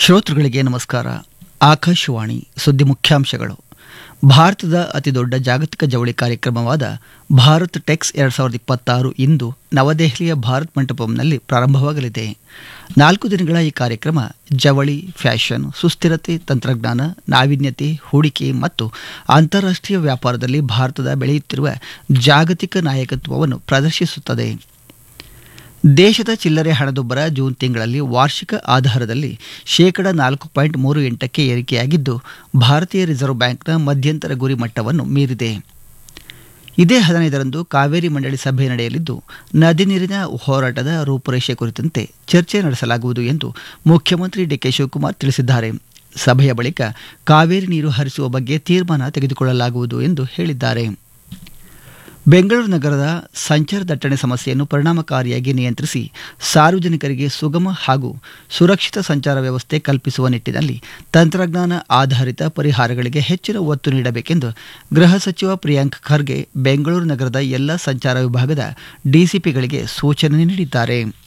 ಶ್ರೋತೃಗಳಿಗೆ ನಮಸ್ಕಾರ ಆಕಾಶವಾಣಿ ಸುದ್ದಿ ಮುಖ್ಯಾಂಶಗಳು ಭಾರತದ ಅತಿದೊಡ್ಡ ಜಾಗತಿಕ ಜವಳಿ ಕಾರ್ಯಕ್ರಮವಾದ ಭಾರತ್ ಟೆಕ್ಸ್ ಎರಡ್ ಸಾವಿರದ ಇಪ್ಪತ್ತಾರು ಇಂದು ನವದೆಹಲಿಯ ಭಾರತ್ ಮಂಟಪಂನಲ್ಲಿ ಪ್ರಾರಂಭವಾಗಲಿದೆ ನಾಲ್ಕು ದಿನಗಳ ಈ ಕಾರ್ಯಕ್ರಮ ಜವಳಿ ಫ್ಯಾಷನ್ ಸುಸ್ಥಿರತೆ ತಂತ್ರಜ್ಞಾನ ನಾವೀನ್ಯತೆ ಹೂಡಿಕೆ ಮತ್ತು ಅಂತಾರಾಷ್ಟ್ರೀಯ ವ್ಯಾಪಾರದಲ್ಲಿ ಭಾರತದ ಬೆಳೆಯುತ್ತಿರುವ ಜಾಗತಿಕ ನಾಯಕತ್ವವನ್ನು ಪ್ರದರ್ಶಿಸುತ್ತದೆ ದೇಶದ ಚಿಲ್ಲರೆ ಹಣದುಬ್ಬರ ಜೂನ್ ತಿಂಗಳಲ್ಲಿ ವಾರ್ಷಿಕ ಆಧಾರದಲ್ಲಿ ಶೇಕಡ ನಾಲ್ಕು ಪಾಯಿಂಟ್ ಮೂರು ಎಂಟಕ್ಕೆ ಏರಿಕೆಯಾಗಿದ್ದು ಭಾರತೀಯ ರಿಸರ್ವ್ ಬ್ಯಾಂಕ್ನ ಮಧ್ಯಂತರ ಗುರಿ ಮಟ್ಟವನ್ನು ಮೀರಿದೆ ಇದೇ ಹದಿನೈದರಂದು ಕಾವೇರಿ ಮಂಡಳಿ ಸಭೆ ನಡೆಯಲಿದ್ದು ನದಿ ನೀರಿನ ಹೋರಾಟದ ರೂಪುರೇಷೆ ಕುರಿತಂತೆ ಚರ್ಚೆ ನಡೆಸಲಾಗುವುದು ಎಂದು ಮುಖ್ಯಮಂತ್ರಿ ಡಿಕೆ ಶಿವಕುಮಾರ್ ತಿಳಿಸಿದ್ದಾರೆ ಸಭೆಯ ಬಳಿಕ ಕಾವೇರಿ ನೀರು ಹರಿಸುವ ಬಗ್ಗೆ ತೀರ್ಮಾನ ತೆಗೆದುಕೊಳ್ಳಲಾಗುವುದು ಎಂದು ಹೇಳಿದ್ದಾರೆ ಬೆಂಗಳೂರು ನಗರದ ಸಂಚಾರ ದಟ್ಟಣೆ ಸಮಸ್ಯೆಯನ್ನು ಪರಿಣಾಮಕಾರಿಯಾಗಿ ನಿಯಂತ್ರಿಸಿ ಸಾರ್ವಜನಿಕರಿಗೆ ಸುಗಮ ಹಾಗೂ ಸುರಕ್ಷಿತ ಸಂಚಾರ ವ್ಯವಸ್ಥೆ ಕಲ್ಪಿಸುವ ನಿಟ್ಟಿನಲ್ಲಿ ತಂತ್ರಜ್ಞಾನ ಆಧಾರಿತ ಪರಿಹಾರಗಳಿಗೆ ಹೆಚ್ಚಿನ ಒತ್ತು ನೀಡಬೇಕೆಂದು ಗೃಹ ಸಚಿವ ಪ್ರಿಯಾಂಕ್ ಖರ್ಗೆ ಬೆಂಗಳೂರು ನಗರದ ಎಲ್ಲ ಸಂಚಾರ ವಿಭಾಗದ ಡಿಸಿಪಿಗಳಿಗೆ ಸೂಚನೆ ನೀಡಿದ್ದಾರೆ